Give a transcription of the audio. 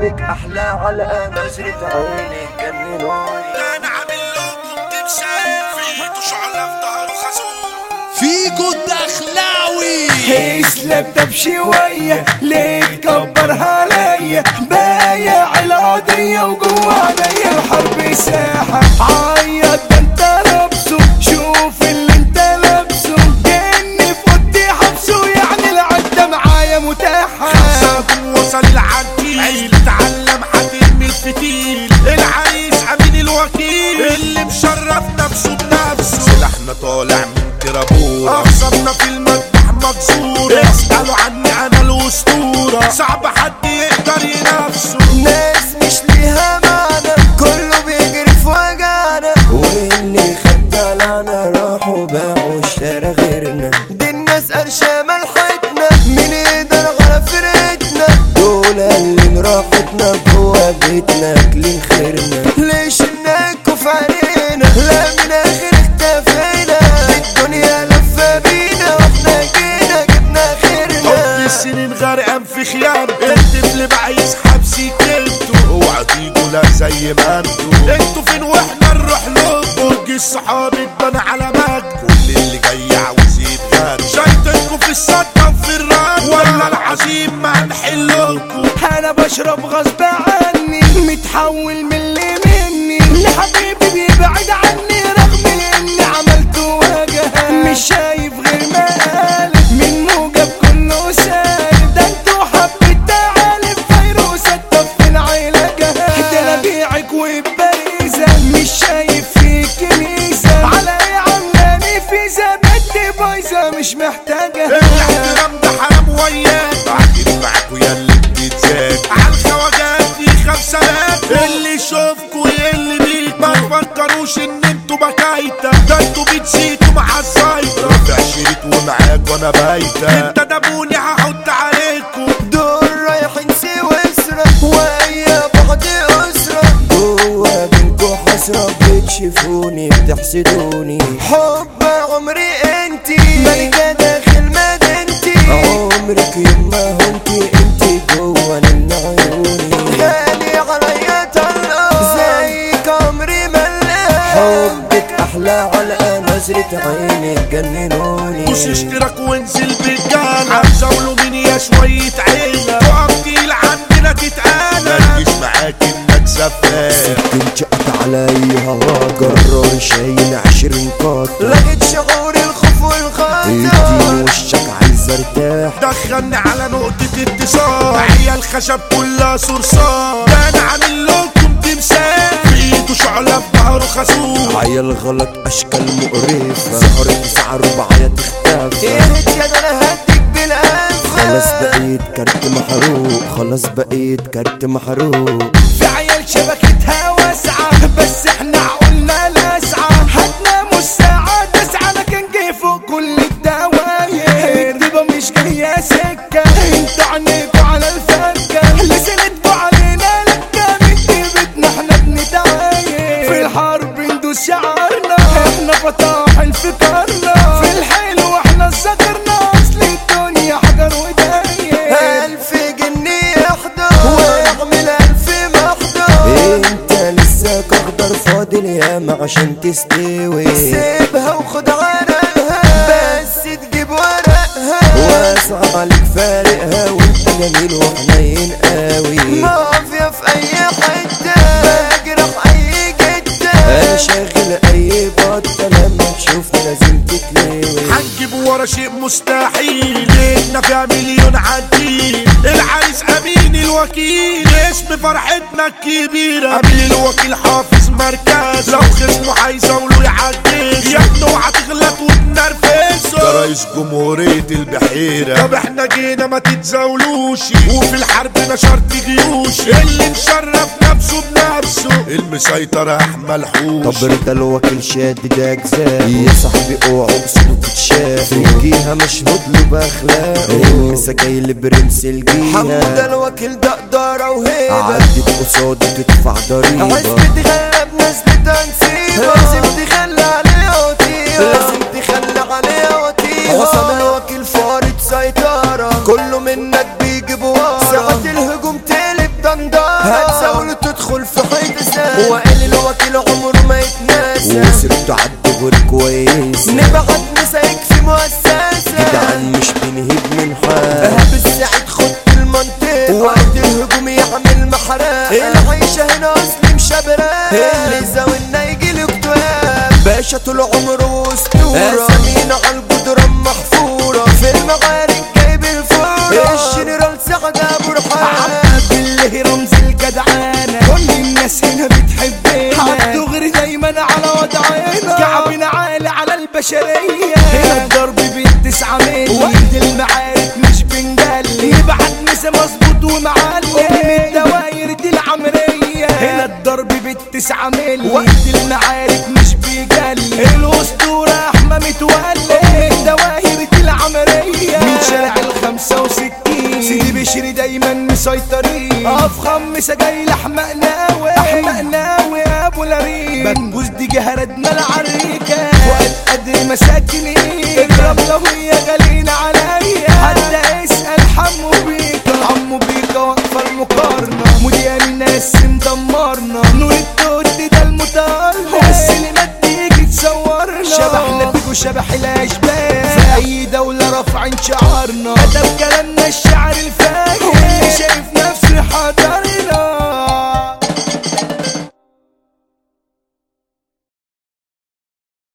حبك احلى على نظرة عينك جننوني انا عامل لكم تمثال في ايده شعلة في ظهره خازوق فيجو الدخلاوي اسلم ده بشوية ليه تكبرها عليا بايع القضية وجوا عليا الحرب ساحة عيط ده انت لابسه شوف اللي انت لابسه جني في اوضتي حبسه يعني العدة معايا متاحة سابوا وصل العنتيل اتعلم هترمي الفتيل العريس امين الوكيل اللي مشرف نفسه بنفسه سلاحنا طالع من ترابورة اخصمنا في المذبح مكسورة اسألوا عني انا الاسطورة صعب حد يقدر ينافسه ناس مش ليها معنى كله بيجري في وجعنا واللي خد لنا راحوا باعوا اشترى غيرنا دي الناس قرشة ملحتنا مين يقدر على فرقتنا دول اللي راحتنا جوا بيتنا اكلين خيرنا ليش انكوا في علينا لا من اخر اختفينا الدنيا لفة بينا واحنا جينا جبنا حب خيرنا السنين غرقان في خيانته الطفل بقى يسحب سكته اوعى تيجوا لا زي ما انتوا انتوا فين واحنا نروح لكم برج الصحاب اتبنى على مجد كل اللي جاي عاوز يتغنى شايطينكوا في الصدى وفي الرد ولا العظيم ما هنحلكوا انا بشرب غصب عني متحول من اللي مني لحبيبي بيبعد عني رغم اني عملت وجه مش شايف غير مقالب من موجب كله سالب ده انتوا حبة تعالب فيروسة في العلاجة ده انا بيعك وبريزة مش شايف في كنيسة على ايه عاملاني في زبدة بايظة مش محتاجة الاحترام ده حرام وياك بعدين معاكوا يا اللي بتتزاج عالخواجات في خمسة مات اللي يشوفكوا يقل بيك ما تفكروش ان انتوا بكايتة ده انتوا بتزيدوا مع الزايدة رافع شريط ومعاك وانا بايتة انت دابوني هحط عليكوا دول رايحين سويسرا ويا بعض أسرة جوا بينكوا حسرة بتشوفوني بتحسدوني حب عمري انتي ملكة داخل مدينتي عمرك يما هنتي انتي جوا من عيوني غالي عليا طلقة زيك عمري ملقى حبك احلى على نظرة عينك جننوني دوس اشتراك وانزل بالجالة هتزاولوا مين يا شوية عيلة تقف تقيل عندنا تتقالى متجيش معاك انك سفاح تنشقت علي هوا جرار شايل عشرين قطر لقيت شعور الخوف اديني والخطر وشك عايز ارتاح دخلني على نقطة اتصال عيال خشب كلها صرصار ده انا عامل لكم تمثال في ايده شعلة في ظهره خازوق عيال غلط اشكال مقرفة ظهرت ساعة رباعية تختفى اهد يا ده انا هديك بالانف خلاص بقيت كارت محروق خلاص بقيت كارت محروق في عيال شبكتها واسعة بس احنا عقولنا لاسعة هتناموا الساعة تسعة لكن جه فوق كل الدواير الدبا مش جاية سكة انتوا عنيكوا على الفكة لسنتوا علينا لكة من جيبتنا احنا بنتعاير في الحرب ندوس شعارنا احنا فطاحل في كارنا في الحلو احنا ذكرنا اصل الدنيا حجر وداير الف جنيه يحضر ويعمل الف محضر انت لسه اخضر فاضل ياما عشان تستوي سيبها وخد ورقها بس تجيب ورقها واسع عليك فارقها وانت جميل وحنين قوي مافيا في اي حتة بجرح اي جدة انا شاغل اي بطة لما تشوفني لازم تتلوي هنجيب ورا شيء مستحيل ليتنا فيها مليون عديل العريس امين الوكيل اسم فرحتنا الكبيرة امين الوكيل حافظ مركز لو خصمه هيزاولوا يعدل يا ابني اوعى تغلط وتنرفزه ده رئيس جمهورية البحيرة طب احنا جينا ما تتزاولوش وفي الحرب نشرت جيوش اللي مشرف نفسه بنفسه المسيطر احمد حوش طب رضا الوكيل شادد اجزاء يا صاحبي اوعى اقصد تتشاف الجيهة مشهود له باخلاقه المسا جاي لبرنس حمود الجيهة الوكيل ده قدارة وهيبة عدت قصاده تدفع ضريبة عايز بتغلب ناس بتنسيبة لازم تخلي عليها وطيبة لازم تخلي عليها وطيبة حسام الوكيل فارض سيطرة كله منك بيجيب ورا ساعة الهجوم تقلب دندرة ادخل في حيط وقال الوكيل عمره ما يتناسى وسرته عد غير كويس نبعت مسايك في مؤسسة جدعان مش بنهيب من حال اهب السعيد خد المنطقة وقت الهجوم يعمل محرقة العيشة هنا اصلي مشبرة اللي زاولنا يجيله اكتئاب باشا طول عمره اسطورة اسامينا على الجدران محفورة في المعارك جايب الفورة الجنرال سعد ابو رحاب عبد الله رمز الجدعانة كل الناس هنا بتحبنا الدغري دايما على وضعنا كعبنا عالي على البشرية هنا الضرب بالتسعة ملي وقت المعارك مش بنجلي يبعت مسا مظبوط ومعلي من الدواير دي العمرية هنا الضرب بالتسعة ملي وقت المعارك مش بيجلي الأسطورة أحمى متولي من الدواير دي العمرية من شارع الخمسة وستين سيدي بشري دايما مسيطرين افخم سجايل احمق ناوي احمق ناوي ابو لريم بنبوس دي جهردنا العريكة وقت قدر مساكنين الرملة وهي غالين عليا حتى اسأل حمو بيكا حمو بيكا واقفة المقارنة مذيع الناس مدمرنا نور التوت ده المتألق السينما تيجي تصورنا شبحنا بيكو شبح الاشباح في اي دولة رافعين شعارنا ادب كلامنا الشعر الفاجر اللي شايف نفسه حضرنا